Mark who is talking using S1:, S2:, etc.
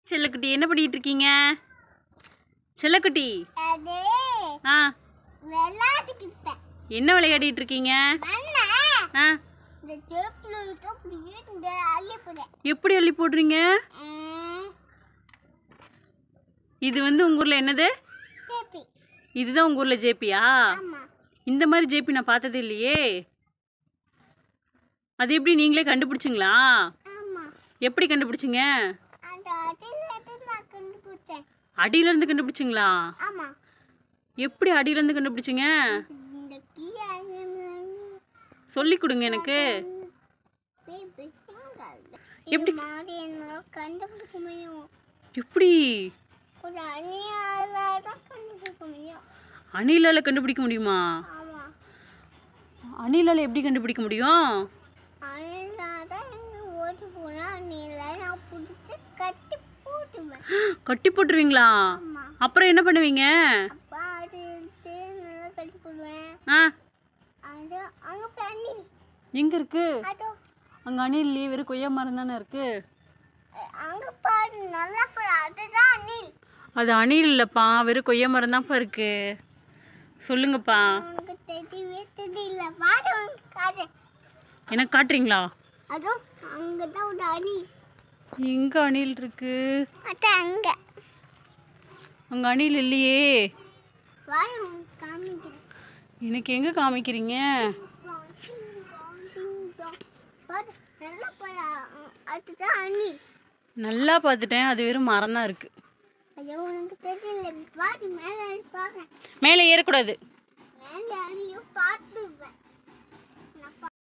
S1: செல்லக்குட்டி என்ன பண்ணிட்டு இருக்கீங்க செல்லக்குட்டி
S2: அது
S1: ஆ
S2: விளையாட்டுக்கிட்டேன்
S1: என்ன விளையாடிட்டு இருக்கீங்க
S2: மண்ணை
S1: ஆ
S2: இந்த சேப்பில் விட்டு அப்படியே இந்த அள்ளி போடுறேன்
S1: எப்படி அள்ளி போடுறீங்க
S2: ம்,
S1: இது வந்து உங்கள் ஊரில் என்னது
S2: சேப்பி
S1: இதுதான் உங்கள் ஊரில் ஜேபியா
S2: ஆமாம்
S1: இந்த மாதிரி ஜேபி நான் பார்த்ததே இல்லையே அது எப்படி நீங்களே கண்டுபிடிச்சிங்களா
S2: ஆமாம்
S1: எப்படி கண்டுபிடிச்சிங்க
S2: அந்த அதில் நான் கண்டுபிடிச்சேன்
S1: அடியிலேருந்து கண்டுபிடிச்சிங்களா
S2: ஆமாம்
S1: எப்படி அடியிலேருந்து கண்டுபிடிச்சிங்க
S2: இந்த கீழே
S1: சொல்லி கொடுங்க எனக்கு எப்படி?
S2: மாதிரி என்னால் கண்டுபிடிக்க முடியும்
S1: எப்படி
S2: ஒரு அணியால தான் கண்டுபிடிக்க முடியும்
S1: அணிலால் கண்டுபிடிக்க முடியுமா
S2: ஆமாம்
S1: அணிலால் எப்படி கண்டுபிடிக்க முடியும்
S2: அணிலால தான் எங்க ஓடி போனால் அணில நான் பிடிச்சி கட்டி போட்டுவேன்
S1: கட்டி போட்டுருவீங்களா
S2: ஆமாம்
S1: அப்புறம் என்ன பண்ணுவீங்க
S2: அப்பா அது எடுத்து நல்லா கட்டி போடுவேன்
S1: ஆ
S2: அது அங்கே பண்ணி
S1: எங்கே இருக்கு
S2: அதோ
S1: அங்கே அணில்லையே வெறும் கொய்யா மரம் தானே இருக்கு
S2: அங்கே பாரு நல்லா பாரு அதுதான் அணில்
S1: அது அணில் இல்லைப்பா வெறும் கொய்யா மரம் தான்ப்பா இருக்கு சொல்லுங்கப்பா
S2: உனக்கு தெரியவே தெரியல பாரு உனக்கு காது
S1: எனக்கு காட்டுறீங்களா
S2: அதோ அங்கே தான் ஒரு அணி
S1: எங்கே அணில் இருக்கு
S2: அது அங்கே
S1: அங்கே அணில் இல்லையே
S2: பாரு உனக்கு காமிக்கிறேன்
S1: எனக்கு எங்கே காமிக்கிறீங்க
S2: பாரு நல்லா பாரு அதுதான் அணி
S1: நல்லா பார்த்துட்டேன் அது வெறும் மரம் தான் இருக்கு
S2: ஐயோ உனக்கு தெரியல பாரு மேலே பாருங்க
S1: மேலே ஏறக்கூடாது
S2: மேலே அணியும் பார்த்துவேன்